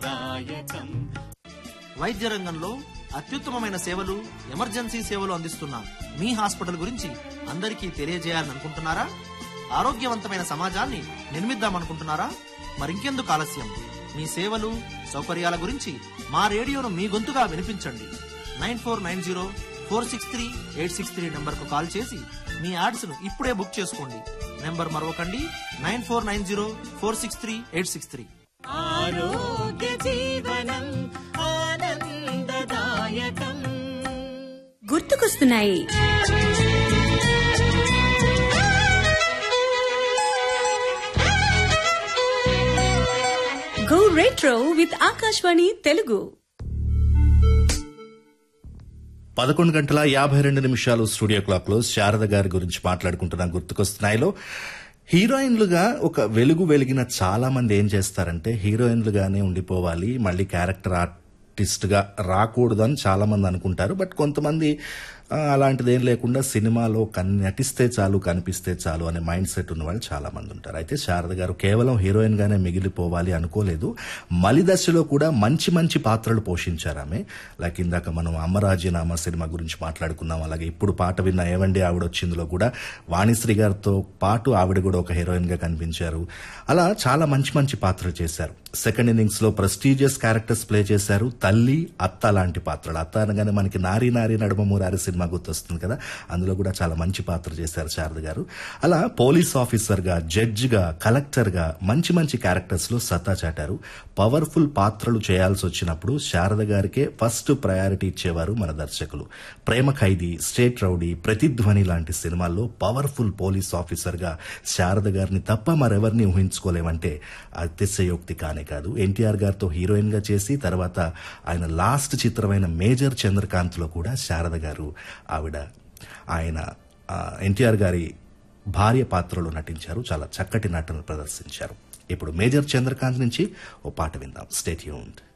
వైద్య రంగంలో అత్యుత్తమమైన సేవలు ఎమర్జెన్సీ సేవలు అందిస్తున్న మీ హాస్పిటల్ గురించి అందరికీ తెలియజేయాలనుకుంటున్నారా ఆరోగ్యవంతమైన సమాజాన్ని నిర్మిద్దామనుకుంటున్నారా మరింకెందుకు ఆలస్యం మీ సేవలు సౌకర్యాల గురించి మా రేడియోను మీ గొంతుగా వినిపించండి nine four nine zero four six three eight six three నెంబర్కు కాల్ చేసి మీ యాడ్స్ను ఇప్పుడే బుక్ చేసుకోండి నెంబర్ మరొకండి nine four nine zero four six three eight six three ఆరోగ్య జీవనం ఆనందదాయకం గుర్తుకొస్తున్నాయి go retro with Akashvani Telugu పదకొండు గంటల యాభై రెండు నిమిషాలు స్టూడియో క్లాక్ లో శారద గారి గురించి మాట్లాడుకుంటున్నాం గుర్తుకొస్తున్నాయిలో హీరోయిన్లుగా ఒక వెలుగు వెలిగిన చాలా మంది ఏం చేస్తారంటే హీరోయిన్లుగానే ఉండిపోవాలి మళ్ళీ క్యారెక్టర్ ఆర్టిస్ట్ గా రాకూడదు అని చాలా మంది అనుకుంటారు బట్ కొంతమంది ఆ, అలాంటిది ఏం లేకుండా సినిమాలో కన్ నటిస్తే చాలు కనిపిస్తే చాలు అనే మైండ్ సెట్ ఉన్న వాళ్ళు చాలా మంది ఉంటారు అయితే శారద గారు కేవలం హీరోయిన్ గానే మిగిలిపోవాలి అనుకోలేదు మలి దశలో కూడా మంచి మంచి పాత్రలు పోషించారు ఆమె లైక్ ఇందాక మనం అమ్మరాజీనామా సినిమా గురించి మాట్లాడుకున్నాం అలాగే ఇప్పుడు పాట విన్న ఏవండి ఆవిడ వచ్చిందిలో కూడా వాణిశ్రీ గారితో పాటు ఆవిడ కూడా ఒక హీరోయిన్ గా కనిపించారు అలా చాలా మంచి మంచి పాత్రలు చేశారు సెకండ్ ఇన్నింగ్స్ లో ప్రెస్టీజియస్ క్యారెక్టర్స్ ప్లే చేశారు తల్లి అత్త లాంటి పాత్రలు అత్త అనగానే మనకి నారీ నారీ నడుమ మూరారి సినిమా గుర్తొస్తుంది కదా అందులో కూడా చాలా మంచి పాత్ర చేశారు శారద గారు అలా పోలీస్ ఆఫీసర్ గా జడ్జ్ గా కలెక్టర్ గా మంచి మంచి క్యారెక్టర్స్ లో సత్తా చాటారు పవర్ఫుల్ పాత్రలు చేయాల్సి వచ్చినప్పుడు శారద గారికే ఫస్ట్ ప్రయారిటీ ఇచ్చేవారు మన దర్శకులు ప్రేమ ఖైదీ స్టేట్ రౌడీ ప్రతిధ్వని లాంటి సినిమాల్లో పవర్ఫుల్ పోలీస్ ఆఫీసర్ గా శారద గారిని తప్ప మరెవరిని ఊహించుకోలేమంటే అతిశయోక్తి కానే కాదు ఎన్టీఆర్ గారితో హీరోయిన్ గా చేసి తర్వాత ఆయన లాస్ట్ చిత్రమైన మేజర్ చంద్రకాంత్ లో కూడా శారద గారు ఆవిడ ఆయన ఎన్టీఆర్ గారి భార్య పాత్రలో నటించారు చాలా చక్కటి నటన ప్రదర్శించారు ఇప్పుడు మేజర్ చంద్రకాంత్ నుంచి ఓ పాట విందాం స్టేట్ యూన్డ్